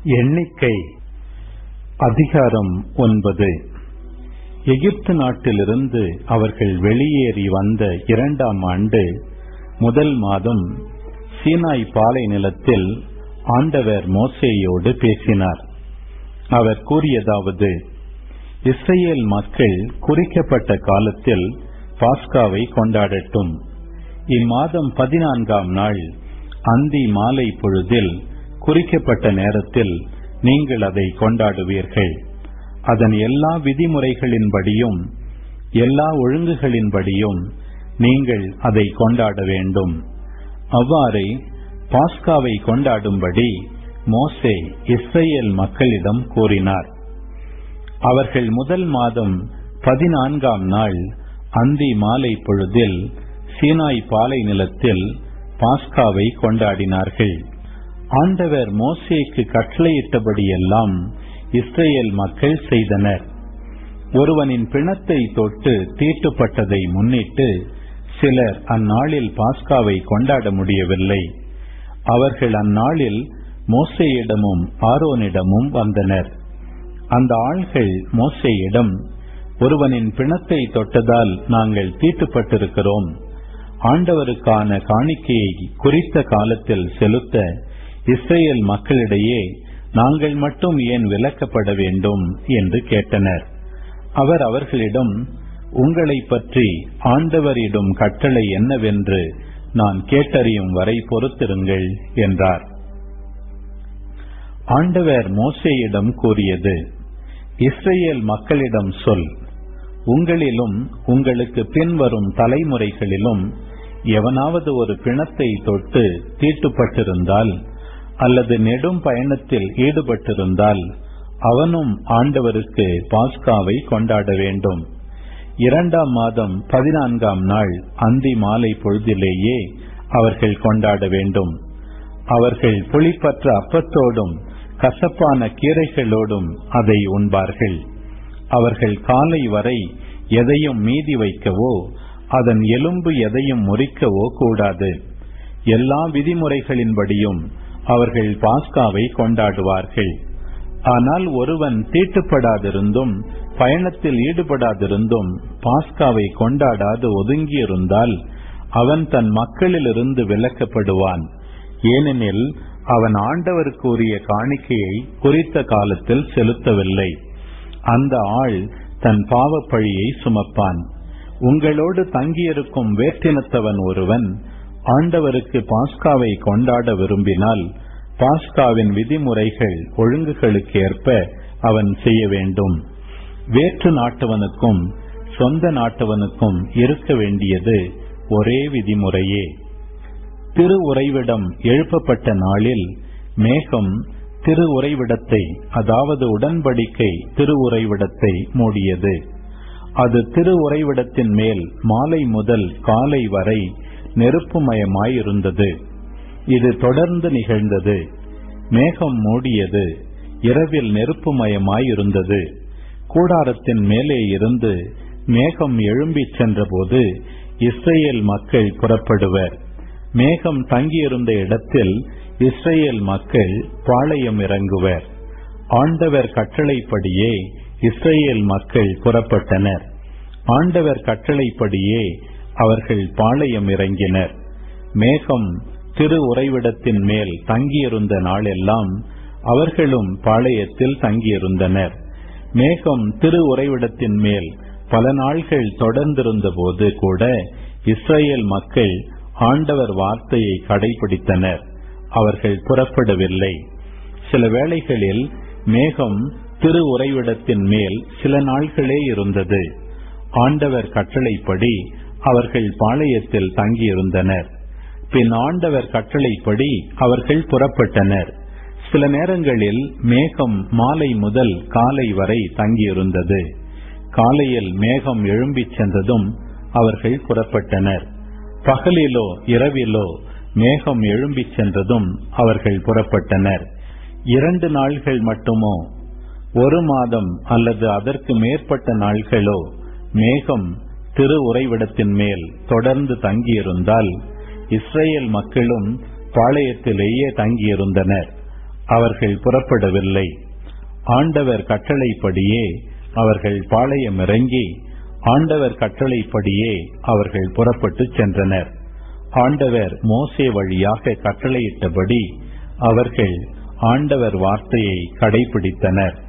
எண்ணிக்கை அதிகாரம் ஒன்பது எகிப்து நாட்டிலிருந்து அவர்கள் வெளியேறி வந்த இரண்டாம் ஆண்டு முதல் மாதம் சீனாய் பாலை நிலத்தில் ஆண்டவர் மோசேயோடு பேசினார் அவர் கூறியதாவது இஸ்ரேல் மக்கள் குறிக்கப்பட்ட காலத்தில் பாஸ்காவை கொண்டாடட்டும் இம்மாதம் பதினான்காம் நாள் அந்தி மாலை பொழுதில் குறிக்கப்பட்ட நேரத்தில் நீங்கள் அதை கொண்டாடுவீர்கள் அதன் எல்லா விதிமுறைகளின்படியும் எல்லா ஒழுங்குகளின்படியும் நீங்கள் அதை கொண்டாட வேண்டும் அவ்வாறே பாஸ்காவை கொண்டாடும்படி மோசே இஸ்ரேல் மக்களிடம் கூறினார் அவர்கள் முதல் மாதம் பதினான்காம் நாள் அந்தி மாலை பொழுதில் சீனாய் பாலை நிலத்தில் பாஸ்காவை கொண்டாடினார்கள் ஆண்டவர் மோசேக்கு கட்டளையிட்டபடியெல்லாம் இஸ்ரேல் மக்கள் செய்தனர் ஒருவனின் பிணத்தை தொட்டு தீட்டுப்பட்டதை முன்னிட்டு சிலர் அந்நாளில் பாஸ்காவை கொண்டாட முடியவில்லை அவர்கள் அந்நாளில் மோசேயிடமும் ஆரோனிடமும் வந்தனர் அந்த ஆள்கள் மோசேயிடம் ஒருவனின் பிணத்தை தொட்டதால் நாங்கள் தீட்டுப்பட்டிருக்கிறோம் ஆண்டவருக்கான காணிக்கையை குறித்த காலத்தில் செலுத்த இஸ்ரேல் மக்களிடையே நாங்கள் மட்டும் ஏன் விலக்கப்பட வேண்டும் என்று கேட்டனர் அவர் அவர்களிடம் உங்களை பற்றி ஆண்டவரிடம் கட்டளை என்னவென்று நான் கேட்டறியும் வரை பொறுத்திருங்கள் என்றார் ஆண்டவர் மோசேயிடம் கூறியது இஸ்ரேல் மக்களிடம் சொல் உங்களிலும் உங்களுக்கு பின்வரும் தலைமுறைகளிலும் எவனாவது ஒரு பிணத்தை தொட்டு தீட்டுப்பட்டிருந்தால் அல்லது நெடும் பயணத்தில் ஈடுபட்டிருந்தால் அவனும் ஆண்டவருக்கு பாஸ்காவை கொண்டாட வேண்டும் இரண்டாம் மாதம் பதினான்காம் நாள் அந்தி மாலை பொழுதிலேயே அவர்கள் கொண்டாட வேண்டும் அவர்கள் புளிப்பற்ற அப்பத்தோடும் கசப்பான கீரைகளோடும் அதை உண்பார்கள் அவர்கள் காலை வரை எதையும் மீதி வைக்கவோ அதன் எலும்பு எதையும் முறிக்கவோ கூடாது எல்லா விதிமுறைகளின்படியும் அவர்கள் பாஸ்காவை கொண்டாடுவார்கள் ஆனால் ஒருவன் தீட்டுப்படாதிருந்தும் பயணத்தில் ஈடுபடாதிருந்தும் பாஸ்காவை கொண்டாடாது ஒதுங்கியிருந்தால் அவன் தன் மக்களிலிருந்து விலக்கப்படுவான் ஏனெனில் அவன் ஆண்டவருக்குரிய காணிக்கையை குறித்த காலத்தில் செலுத்தவில்லை அந்த ஆள் தன் பாவப்பழியை சுமப்பான் உங்களோடு தங்கியிருக்கும் வேற்றினத்தவன் ஒருவன் ஆண்டவருக்கு பாஸ்காவை கொண்டாட விரும்பினால் பாஸ்காவின் விதிமுறைகள் ஒழுங்குகளுக்கு ஏற்ப அவன் செய்ய வேண்டும் வேற்று நாட்டவனுக்கும் சொந்த நாட்டவனுக்கும் இருக்க வேண்டியது ஒரே விதிமுறையே திரு உறைவிடம் எழுப்பப்பட்ட நாளில் மேகம் திரு உறைவிடத்தை அதாவது உடன்படிக்கை திரு உறைவிடத்தை மூடியது அது திரு உறைவிடத்தின் மேல் மாலை முதல் காலை வரை நெருப்புமயமாயிருந்தது இது தொடர்ந்து நிகழ்ந்தது மேகம் மூடியது இரவில் நெருப்புமயமாயிருந்தது கூடாரத்தின் மேலே இருந்து மேகம் எழும்பிச் சென்றபோது இஸ்ரேல் மக்கள் புறப்படுவர் மேகம் தங்கியிருந்த இடத்தில் இஸ்ரேல் மக்கள் பாளையம் இறங்குவர் ஆண்டவர் கட்டளைப்படியே இஸ்ரேல் மக்கள் புறப்பட்டனர் ஆண்டவர் கட்டளைப்படியே அவர்கள் பாளையம் இறங்கினர் மேகம் திரு உறைவிடத்தின் மேல் தங்கியிருந்த நாளெல்லாம் அவர்களும் பாளையத்தில் தங்கியிருந்தனர் மேகம் திரு உறைவிடத்தின் மேல் பல நாள்கள் தொடர்ந்திருந்த போது கூட இஸ்ரேல் மக்கள் ஆண்டவர் வார்த்தையை கடைபிடித்தனர் அவர்கள் புறப்படவில்லை சில வேளைகளில் மேகம் திரு உறைவிடத்தின் மேல் சில நாள்களே இருந்தது ஆண்டவர் கட்டளைப்படி அவர்கள் பாளையத்தில் தங்கியிருந்தனர் பின் ஆண்டவர் கட்டளைப்படி அவர்கள் புறப்பட்டனர் சில நேரங்களில் மேகம் மாலை முதல் காலை வரை தங்கியிருந்தது காலையில் மேகம் எழும்பிச் சென்றதும் அவர்கள் புறப்பட்டனர் பகலிலோ இரவிலோ மேகம் எழும்பிச் சென்றதும் அவர்கள் புறப்பட்டனர் இரண்டு நாள்கள் மட்டுமோ ஒரு மாதம் அல்லது அதற்கு மேற்பட்ட நாள்களோ மேகம் திரு உறைவிடத்தின் மேல் தொடர்ந்து தங்கியிருந்தால் இஸ்ரேல் மக்களும் பாளையத்திலேயே தங்கியிருந்தனர் அவர்கள் புறப்படவில்லை ஆண்டவர் கட்டளைப்படியே அவர்கள் பாளையம் இறங்கி ஆண்டவர் கட்டளைப்படியே அவர்கள் புறப்பட்டுச் சென்றனர் ஆண்டவர் மோசே வழியாக கட்டளையிட்டபடி அவர்கள் ஆண்டவர் வார்த்தையை கடைபிடித்தனர்